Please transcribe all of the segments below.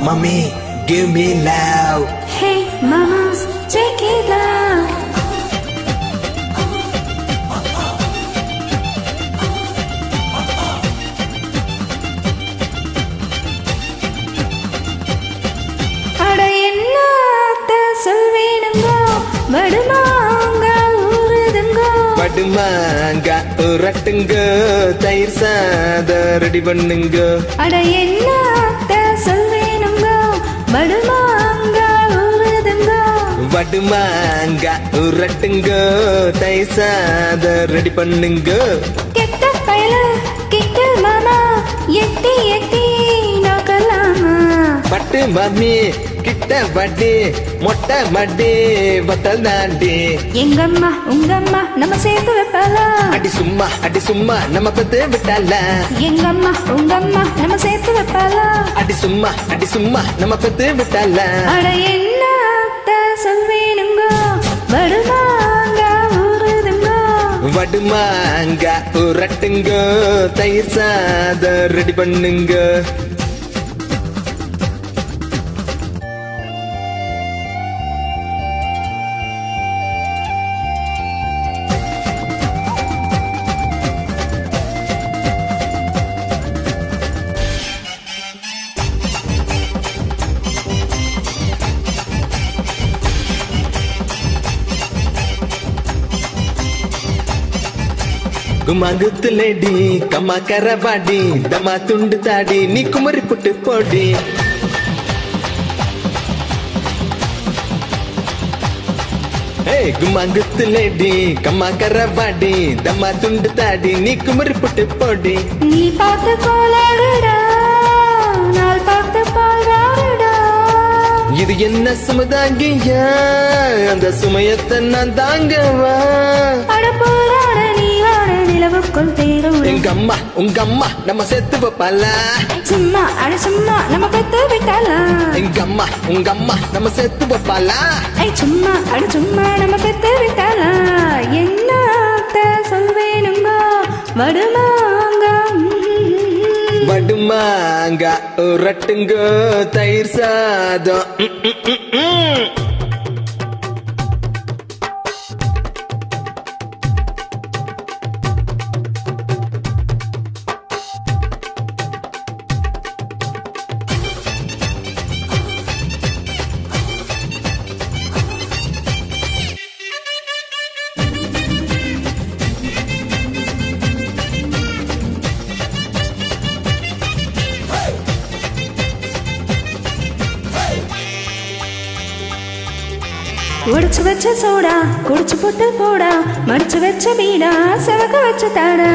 mommy, give me love. Hey, mamas, take it out. அட என்னத்த சொல்வேனுங்கோ வடுமாங்க ஊறுதுங்கோ படுமாங்க உரட்டுங்க தயிர் சாத ரெடி பண்ணுங்க அட என்னத்த சொல்வேனுங்கோ வடுமாங்க ஊறுதுங்கோ வடுமாங்க உரட்டுங்க தயிர் சாத ரெடி பண்ணுங்க கெட்ட பயல கிட்ட மாமா எட்டி எட்டி நோக்கலாமா பட்டு மம்மி கிட்ட வட்டி மொட்டை மட்டி வத்தல் தாண்டி எங்கம்மா உங்கம்மா நம்ம சேர்த்து வைப்பாளா அடி சும்மா அடி சும்மா நம்ம பத்து விட்டால எங்கம்மா உங்கம்மா நம்ம சேர்த்து வைப்பாளா அடி சும்மா அடி சும்மா நம்ம பத்து விட்டால அட என்னத்த சொல்வேனுங்கோ வருவாங்க ஊறுதுங்கோ வடுமாங்க உரட்டுங்க தயிர் சாத ரெடி பண்ணுங்க குமாங்குத்துலடி கம்மா கரவாடி தம்மா துண்டு தாடி நீ குமரி புட்டு போடி ஏய் குமாங்குத்துலடி கம்மா கரவாடி தம்மா துண்டு தாடி நீ குமரி புட்டு போடி நீ பார்த்து கோலாடுடா நாள் பார்த்து பால்வாடுடா இது என்ன சுமதாங்கியா அந்த சுமையத்தை நான் தாங்கவா அட போராட நீ ஆட நிலவுக்குள் தேரும் எங்க அம்மா உங்க அம்மா நம்ம செத்து வைப்பால சும்மா அட சும்மா நம்ம பெத்து விட்டாளா எங்க அம்மா உங்க அம்மா நம்ம செத்து வைப்பாளா ஐ சும்மா அட சும்மா நம்ம பெத்து விட்டாளா என்னத்த சொல்வேனுங்கோ வடுமாங்க வடுமாங்க உரட்டுங்க தயிர் சாதம் ம், ம், ம், ம். உடைச்சு வச்ச சோடா குடிச்சு போட்டு போடா மடிச்சு வச்ச வீடா செவக்க வச்ச தாடா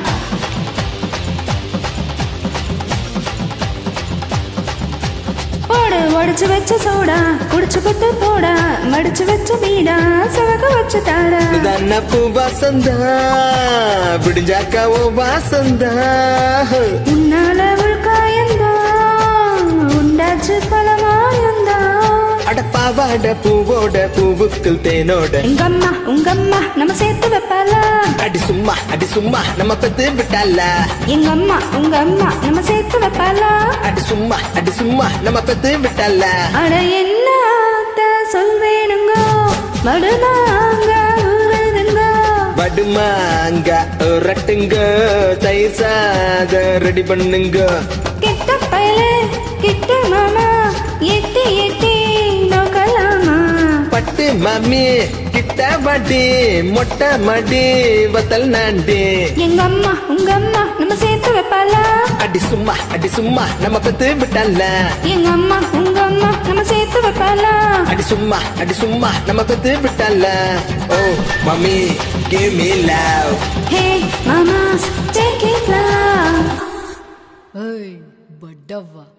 போடு உடைச்சு வச்ச சோடா குடிச்சு போட்டு போடா மடிச்சு வச்ச வீடா செவக்க வச்ச தாடா தான பூ வாசந்தா விடிஞ்சாக்கா ஓ வாசந்தா உன்னால உள்காயந்தா உண்டாச்சு பல மாயந்தா அடப்பாவாட பூவோட பூவுக்குள் தேனோட எங்க அம்மா உங்க அம்மா நம்ம சேர்த்து வைப்பாளா அடி சும்மா அடி சும்மா நம்ம பத்து விட்டால எங்க அம்மா உங்க அம்மா நம்ம சேர்த்து வைப்பாளா அடி சும்மா அடி சும்மா நம்ம பத்து விட்டால அட என்னத்த சொல்வேனுங்கோ மடுமாங்க ஊறுதுங்கோ வடுமாங்க உரட்டுங்க தயிர் சாத ரெடி பண்ணுங்க கிட்ட பயலே கிட்ட மாமா எட்டி எட்டி நோக்கலாமா பட்டு மம்மி கிட்ட வட்டி மொட்டை மடி வத்தல் நாண்டி எங்க அம்மா உங்க அம்மா நம்ம சேர்த்து வைப்பாளா அடி சும்மா அடி சும்மா நம்ம பத்து விட்டால எங்க அம்மா உங்க அம்மா நம்ம சேர்த்து வைப்பாளா அடி சும்மா அடி சும்மா நம்ம பத்து விட்டால ஓ mummy give me love hey மாமாஸ் டேக் இட் லவ் ஏய் பட்டவா